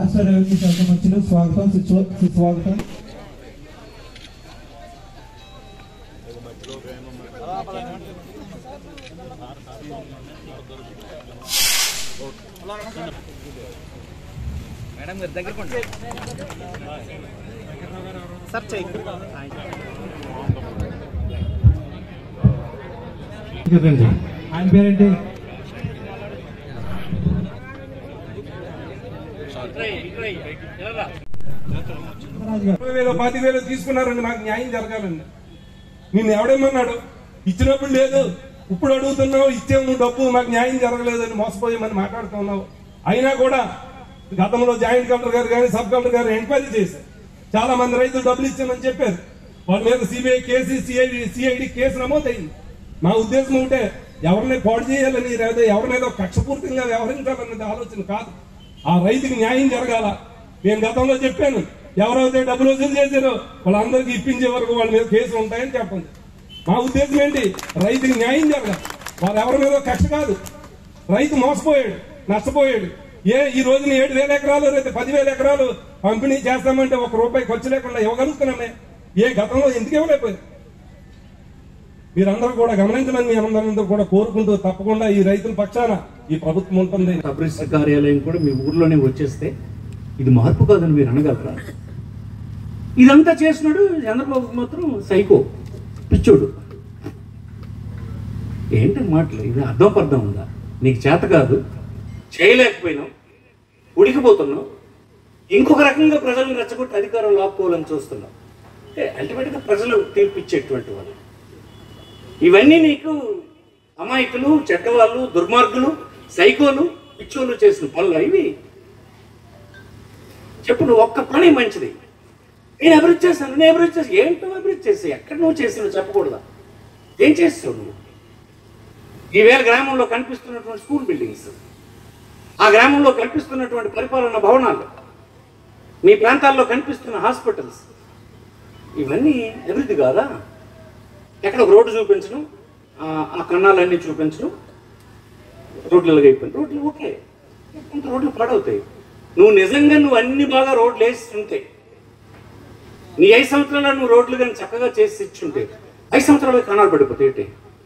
రాష్ట్ర రెవెన్యూ శాఖ మంత్రులు స్వాగతం సుస్వా- సుస్వాగతం మేడం గారి దగ్గర కొండి సార్ చెయ్యి కదండి ఆయన పేరేంటి రాజు గారు ఇరవై వేలు పాతి వేలు తీసుకున్నారండి నాకు న్యాయం జరగాలండి నేను ఎవడేమన్నాడు ఇచ్చినప్పుడు లేదు ఇప్పుడు అడుగుతున్నావు ఇచ్చేము డబ్బు నాకు న్యాయం జరగలేదని మోసపోయామని మాట్లాడుతున్నావు అయినా కూడా గతంలో జాయింట్ కలెక్టర్ గారు కానీ సబ్ కలెక్టర్ గారు ఎంక్వైరీ చేశారు చాలా మంది రైతులు డబ్బులు ఇచ్చామని చెప్పారు వాళ్ళ మీద CBI case CID CID case నమోదైంది నా ఉద్దేశం ఒకటే ఎవరిని పాడు చేయాలని లేదా ఎవరినేదో కక్షపూర్తిగా వ్యవహరించాలనేది ఆలోచన కాదు ఆ రైతుకి న్యాయం జరగాల నేను గతంలో చెప్పాను ఎవరైతే డబ్బులు వసూలు చేశారో వాళ్ళందరికీ ఇప్పించే వరకు వాళ్ళ మీద కేసులు ఉంటాయని చెప్పండి మా ఉద్దేశం ఏంటి రైతుకి న్యాయం జరగాలి వాళ్ళు ఎవరి మీద కక్ష కాదు రైతు మోసపోయాడు నష్టపోయాడు ఏ ఈ రోజున ఏడు వేల ఎకరాలు లేదా పదివేల ఎకరాలు పంపిణీ చేస్తామంటే ఒక రూపాయి ఖర్చు లేకుండా ఇవ్వగలుగుతున్నామే ఏ గతంలో ఎందుకు ఇవ్వలేకపోయారు మీరందరూ కూడా గమనించమని మీ అందరూ కూడా కోరుకుంటూ తప్పకుండా ఈ రైతుల పక్షాన ఈ ప్రభుత్వం ఉంటుంది సబ్ రిజిస్టర్ కార్యాలయం కూడా మీ ఊర్లోనే వచ్చేస్తే ఇది మార్పు కాదని మీరు అనగలరా ఇదంతా చేసినాడు చంద్రబాబు మాత్రం సైకో పిచ్చోడు ఏంటి మాటలు ఇది అర్థం పర్థం ఉందా నీకు చేత కాదు చేయలేకపోయినావు ఉడికిపోతున్నావు ఇంకొక రకంగా ప్రజలను రెచ్చగొట్టి అధికారం లాక్కోవాలని చూస్తున్నావు అంటే అల్టిమేట్గా ప్రజలు తీర్పిచ్చేటువంటి వాళ్ళు ఇవన్నీ నీకు అమాయకులు చెడ్డవాళ్ళు దుర్మార్గులు సైకోలు పిచ్చోళ్ళు చేసిన పనులు ఇవి చెప్పు నువ్వు ఒక్క పని మంచిది నేను అభివృద్ధి చేశాను నేను అభివృద్ధి చేసి ఏంటో అభివృద్ధి చేసి ఎక్కడ నువ్వు చేసావు చెప్పకూడదా ఏం చేస్తావు నువ్వు ఈవేళ గ్రామంలో కనిపిస్తున్నటువంటి స్కూల్ బిల్డింగ్స్ ఆ గ్రామంలో కనిపిస్తున్నటువంటి పరిపాలన భవనాలు మీ ప్రాంతాల్లో కనిపిస్తున్న హాస్పిటల్స్ ఇవన్నీ అభివృద్ధి కాదా ఎక్కడ ఒక రోడ్డు చూపించడం ఆ ఆ కన్నాలన్నీ చూపించడం రోడ్లు అయిపోయింది రోడ్లు ఓకే కొంత రోడ్లు పాడవుతాయి నువ్వు నిజంగా నువ్వు అన్ని బాగా రోడ్లు వేస్తుంటే నీ ఐదు సంవత్సరాలు నువ్వు రోడ్లు కానీ చక్కగా చేసి ఇచ్చుంటే ఐదు సంవత్సరాలు కణాలు పడిపోతాయి ఏంటి?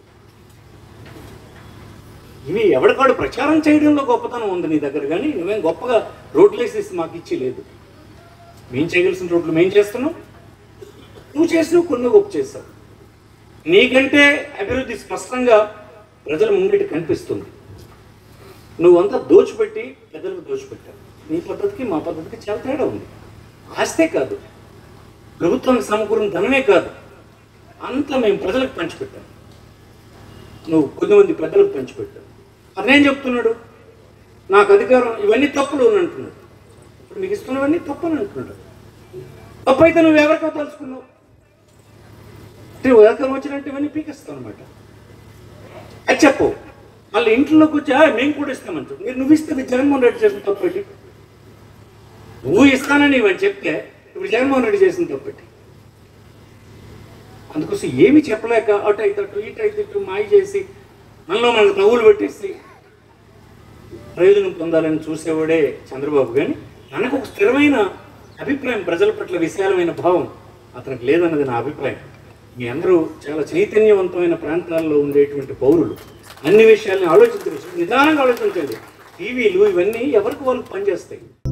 ఇవి ఎవడికాడు ప్రచారం చేయడంలో గొప్పతనం ఉంది నీ దగ్గర కానీ నువ్వేం గొప్పగా రోడ్లు వేసేసి మాకు ఇచ్చి లేదు మేం చేయగలిసిన రోడ్లు మేం చేస్తున్నాం నువ్వు చేసినవి కొన్ని గొప్ప చేస్తావు నీకంటే అభివృద్ధి స్పష్టంగా ప్రజల ముంగిటి కనిపిస్తుంది నువ్వంతా దోచిపెట్టి పెద్దలకు దోచిపెట్టావు నీ పద్ధతికి మా పద్ధతికి చాలా తేడా ఉంది ఆస్తే కాదు ప్రభుత్వానికి సమకూరిన ధనమే కాదు అంతా మేము ప్రజలకు పంచిపెట్టాం నువ్వు కొద్దిమంది పెద్దలకు పంచిపెట్టావు అతనేం చెప్తున్నాడు నాకు అధికారం ఇవన్నీ తప్పులు అని అంటున్నాడు ఇప్పుడు మీకు ఇస్తున్నవన్నీ తప్పు అని అంటున్నాడు తప్పు అయితే నువ్వు ఎవరికో తలుచుకున్నావు అంటే ఉదయం వచ్చినట్టు ఇవన్నీ పీకేస్తావు అనమాట అది చెప్పు మళ్ళీ ఇంట్లోకి వచ్చి "ఆ, మేము కూడా ఇస్తామంటారు మీరు నువ్వు ఇస్తే మీరు జగన్మోహన్ రెడ్డి చేసిన తప్పటి నువ్వు ఇస్తానని ఇవన్నీ చెప్తే ఇప్పుడు జగన్మోహన్ రెడ్డి చేసిన తప్పటి అందుకోసం ఏమి చెప్పలేక అటు అయితే అటు ఇటు అయితే ఇటు మాయ చేసి మనలో మనకు నవ్వులు పెట్టేసి ప్రయోజనం పొందాలని చూసేవాడే చంద్రబాబు కానీ తనకు ఒక స్థిరమైన అభిప్రాయం ప్రజల పట్ల విశాలమైన భావం అతనికి లేదన్నది నా అభిప్రాయం మీ అందరూ చాలా చైతన్యవంతమైన ప్రాంతాల్లో ఉండేటువంటి పౌరులు అన్ని విషయాల్ని ఆలోచించవచ్చు నిదానంగా ఆలోచించండి టీవీలు ఇవన్నీ ఎవరికి వాళ్ళకి పనిచేస్తాయి